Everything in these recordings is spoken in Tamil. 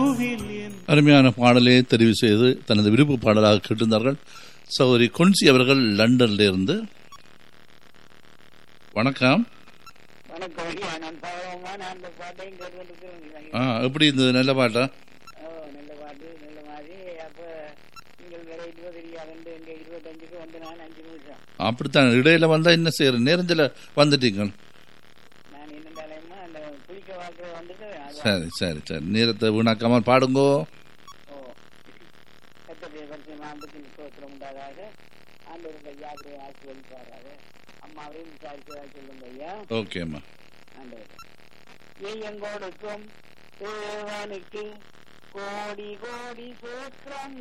அருமையான பாடலை தெரிவு செய்து தனது விருப்பு பாடலாக கேட்டிருந்தார்கள் சௌரி கொன்சி அவர்கள் லண்டன்ல இருந்து வணக்கம் வணக்கம் ஐயா நான் பாவமா நான் அந்த பாட்டையும் கேட்டுருக்கிறேன் ஆ எப்படி இருந்தது நல்ல பாட்டா ஓ நல்ல பாட்டு நல்ல மாதிரி அப்ப நீங்கள் வேற இருபது இல்லையா ரெண்டு எங்க இருபத்தஞ்சுக்கு வந்து நான் அஞ்சு நிமிஷம் அப்படித்தான் இடையில வந்தா என்ன செய்யற நேரத்தில் வந்துட்டீங்க நான் என்னண்டாலேமா அந்த குளிக்க வாழ்க்கை வந்துட்டு அதான் சரி சரி சரி நேரத்தை வீணாக்காம பாடுங்கோ ஓ கத்தடைய பரிசு மாம்பத்தின் சோத்திரம் உண்டாதாக ஆண்டவருடைய யாத்திரை ஆசீர்வதிப்பாராக அம்மாவையும் விசாரிச்சதாக சொல்லுங்க ஐயா ஓகேம்மா ஆண்டவர் எங்கோடுக்கும் தேவனுக்கு கோடி கோடி சூத்திரம்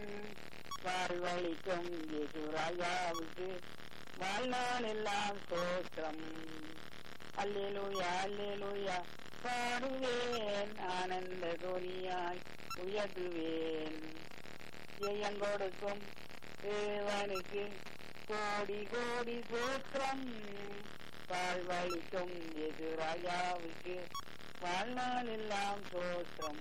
வாழ்வழிக்கும் ராஜாவுக்கு வாழ்நாள் எல்லாம் சோத்திரம் அல்லேலூயா அல்லேலூயா பாடுவேன் ஆனந்த துணியாய் உயர்த்துவேன் எங்கோடுக்கும் தேவனுக்கு கோடி கோடி சூத்திரம் வாழ்வழிக்கும் எது ராஜாவுக்கு வாழ்நாள் எல்லாம் தோற்றம்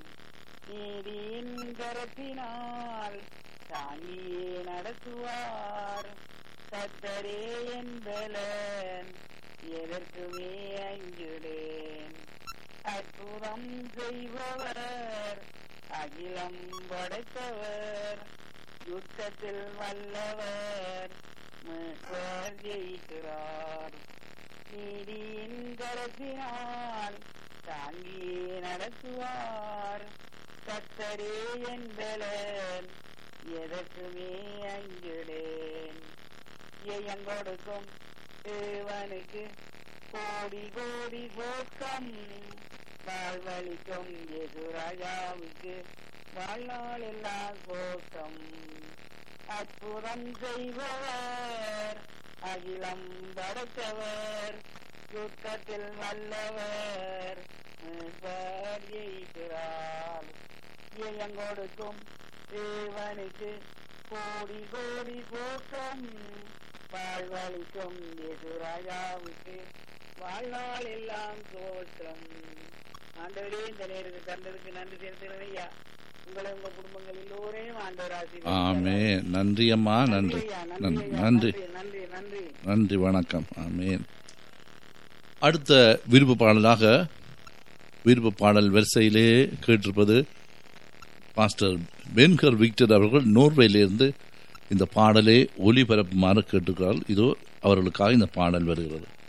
நீதியின் கரத்தினால் தாங்கியே நடத்துவார் கத்தரே என்பலன் எதற்குமே அஞ்சுடேன் அற்புதம் செய்பவர் அகிலம் படைத்தவர் யுத்தத்தில் வல்லவர் மீட்பர் ஜெயிக்கிறார் நீதியின் கரத்தினால் தாங்கியே நடத்துவார் கத்தரே என்பலன் எதற்குமே அஞ்சுடேன் எங்கொடுக்கும் தேவனுக்கு கோடி கோடி போக்கம் வாழ்வழிக்கும் எது ராஜாவுக்கு வாழ்நாள் எல்லாம் போக்கம் அற்புதம் செய்பவர் அகிலம் படைத்தவர் யுத்தத்தில் வல்லவர் மீட்பர் ஜெயிக்கிறார் எங்கொடுக்கும் தேவனுக்கு கோடி கோடி போக்கம் வாழ்வழிக்கும் எது ராஜாவுக்கு வாழ்நாள் எல்லாம் தோற்றம் ஆண்டவரே இந்த நேரத்துக்கு தந்ததுக்கு நன்றி செலுத்துகிறேன் ஐயா உங்களை உங்க குடும்பங்கள் எல்லோரையும் ஆண்டவர் ஆமே ஆசீர்வதிப்பாராக. நன்றி அம்மா நன்றி ஐயா, நன்றி ஐயா, நன்றி நன்றி நன்றி நன்றி வணக்கம் ஆமேன் அடுத்த விருப்ப பாடலாக விருப்ப பாடல் வரிசையிலே கேட்டிருப்பது பாஸ்டர் பென்கர் விக்டர் அவர்கள் நோர்வேலிருந்து இந்த பாடலை ஒளிபரப்புமாறு கேட்டுக்கிறார் இதோ அவர்களுக்காக இந்த பாடல் வருகிறது